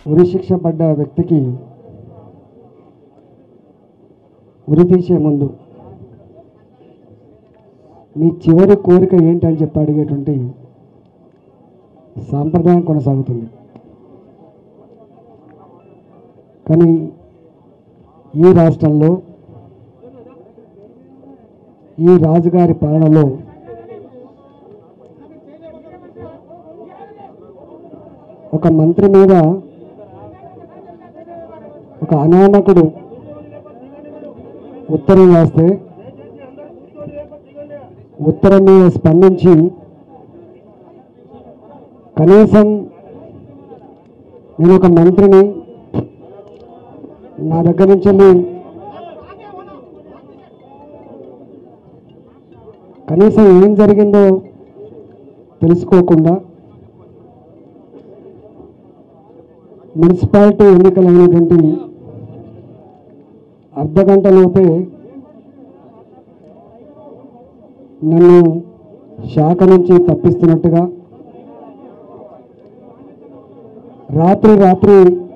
ఉరిశిక్ష పడ్డ వ్యక్తికి ఉరి తీసే ముందు మీ చివరి కోరిక ఏంటి అని చెప్పి అడిగేటువంటి సాంప్రదాయం కొనసాగుతుంది కానీ ఈ రాష్ట్రంలో ఈ రాజుగారి పాలనలో ఒక మంత్రి మీద ఒక అనామకుడు ఉత్తరం రాస్తే ఉత్తరం మీద స్పందించి కనీసం నేను ఒక మంత్రిని నా దగ్గర నుంచి వెళ్ళి కనీసం ఏం జరిగిందో తెలుసుకోకుండా మున్సిపాలిటీ ఎన్నికలైనటువంటి అర్ధ గంట లోపే నన్ను శాఖ నుంచి తప్పిస్తున్నట్టుగా రాత్రి రాత్రి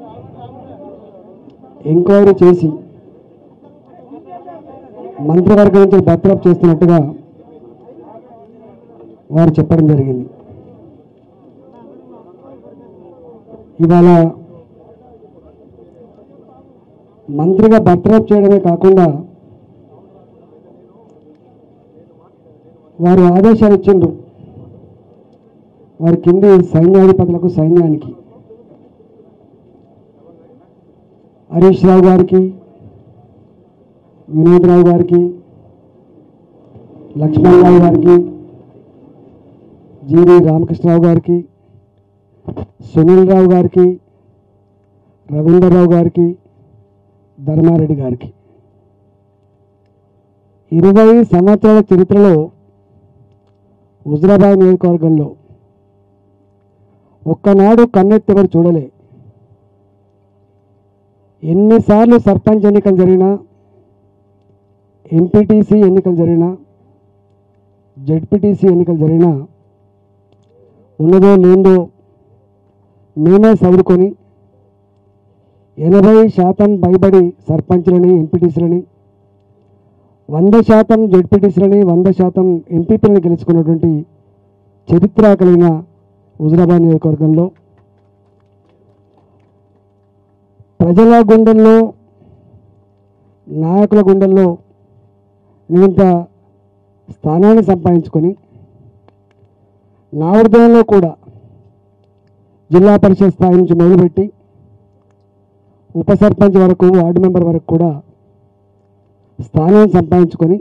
ఎంక్వైరీ చేసి మంత్రివర్గం నుంచి బర్తరఫ్ చేస్తున్నట్టుగా వారు చెప్పడం జరిగింది ఇవాళ మంత్రిగా బర్తరఫ్ చేయడమే కాకుండా వారు ఆదేశాలు ఇచ్చిండ్రు వారి కింది సైన్యాధిపతులకు సైన్యానికి హరీష్ రావు గారికి వినోద్ రావు గారికి లక్ష్మణ్ రావు గారికి జీవి రామకృష్ణరావు గారికి సునీల్ రావు గారికి రవీందర్రావు గారికి ధర్మారెడ్డి గారికి ఇరవై సంవత్సరాల చరిత్రలో హుజరాబాద్ నియోజకవర్గంలో ఒక్కనాడు కన్నెత్తెవరు చూడలే ఎన్నిసార్లు సర్పంచ్ ఎన్నికలు జరిగినా ఎంపీటీసీ ఎన్నికలు జరిగినా జడ్పీటీసీ ఎన్నికలు జరిగినా ఉన్నదో లేదో మేమే చదువుకొని ఎనభై శాతం భయపడి సర్పంచ్లని ఎంపీటీసీలని వంద శాతం జడ్పీటీసీలని వంద శాతం ఎంపీపీలను గెలుచుకున్నటువంటి చరిత్ర కలిగిన హుజరాబాద్ నియోజకవర్గంలో ప్రజల గుండెల్లో నాయకుల గుండెల్లో నేనింత స్థానాన్ని సంపాదించుకొని నా హృదయంలో కూడా జిల్లా పరిషత్ స్థాయి నుంచి మొదలుపెట్టి ఉప సర్పంచ్ వరకు వార్డు మెంబర్ వరకు కూడా స్థానం సంపాదించుకొని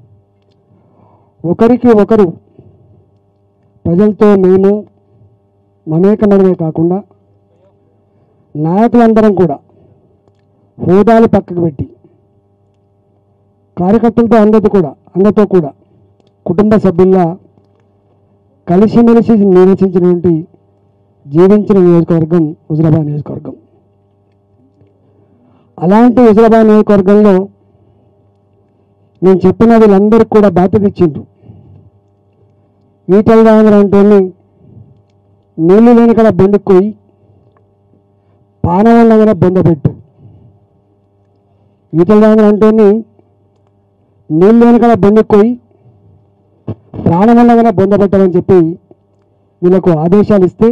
ఒకరికి ఒకరు ప్రజలతో మేము మమేకమడమే కాకుండా నాయకులందరం కూడా హోదాలు పక్కకు పెట్టి కార్యకర్తలతో అందరితో కూడా అందరితో కూడా కుటుంబ సభ్యుల్లా కలిసిమెలిసి నివసించినటువంటి జీవించిన నియోజకవర్గం హుజరాబాద్ నియోజకవర్గం అలాంటి హుజరాబాద్ నియోజకవర్గంలో నేను చెప్పిన వీళ్ళందరికీ కూడా బాధ్యత ఇచ్చిండ్రు ఈటల రాజేంద్ర అంటే నీళ్లు లేని కూడా బొందుకుపోయి పానం దగ్గర బొందబెట్టు ఈటల రాజేంద్ర అంటే నీళ్ళు లేని కూడా బొందుకుపోయి ప్రాణం దగ్గర బొందబెట్టమని చెప్పి వీళ్ళకు ఆదేశాలు ఇస్తే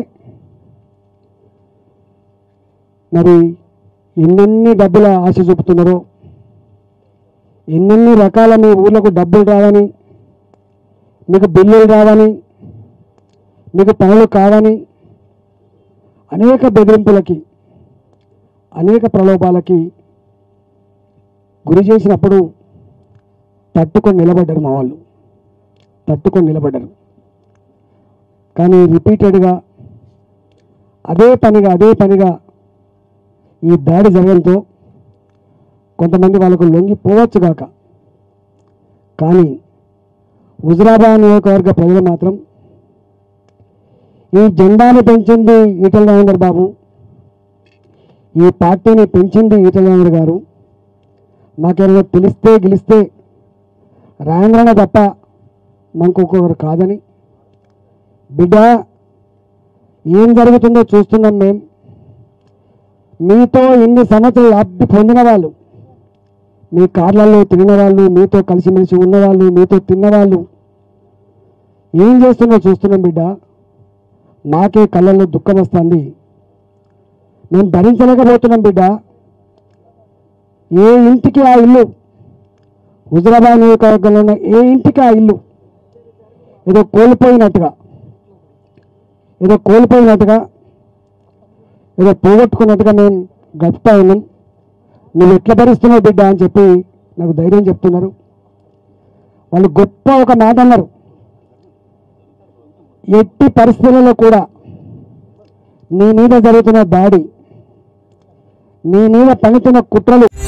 మరి ఎన్నెన్ని డబ్బుల ఆశ చూపుతున్నారో ఎన్నెన్ని రకాల మీ ఊర్లకు డబ్బులు రావని మీకు బిల్లులు రావని మీకు పనులు కావని అనేక బెదిరింపులకి అనేక ప్రలోభాలకి గురి చేసినప్పుడు తట్టుకొని నిలబడ్డారు మా వాళ్ళు తట్టుకొని నిలబడ్డారు కానీ రిపీటెడ్గా అదే పనిగా అదే పనిగా ఈ దాడి జరగడంతో కొంతమంది వాళ్ళకు లొంగిపోవచ్చు గాక కానీ హుజరాబాద్ నియోజకవర్గ ప్రజలు మాత్రం ఈ జెండాను పెంచింది ఈటల రాజేందర్ బాబు ఈ పార్టీని పెంచింది ఈటల రాజేందర్ గారు మాకేమైనా తెలిస్తే గెలిస్తే రాజేంద్రనే తప్ప మనకు ఒక్కొక్కరు కాదని బిడ్డ ఏం జరుగుతుందో చూస్తున్నాం మేం మీతో ఇన్ని సంవత్సరాలు లబ్ధి పొందిన వాళ్ళు మీ కార్లలో తిరిగిన వాళ్ళు మీతో కలిసిమెలిసి ఉన్నవాళ్ళు మీతో తిన్నవాళ్ళు ఏం చేస్తున్నా చూస్తున్నాం బిడ్డ మాకే కళ్ళల్లో దుఃఖం వస్తుంది మేము భరించలేకపోతున్నాం బిడ్డ ఏ ఇంటికి ఆ ఇల్లు హుజరాబాద్ నియోజకవర్గంలో ఉన్న ఏ ఇంటికి ఆ ఇల్లు ఏదో కోల్పోయినట్టుగా ఏదో కోల్పోయినట్టుగా ఏదో పోగొట్టుకున్నట్టుగా మేము గడుపుతా ఉన్నాం నువ్వు ఎట్లా భరిస్తున్నావు బిడ్డ అని చెప్పి నాకు ధైర్యం చెప్తున్నారు వాళ్ళు గొప్ప ఒక మాట అన్నారు ఎట్టి పరిస్థితులలో కూడా నీ మీద జరుగుతున్న దాడి నీ మీద పడుతున్న కుట్రలు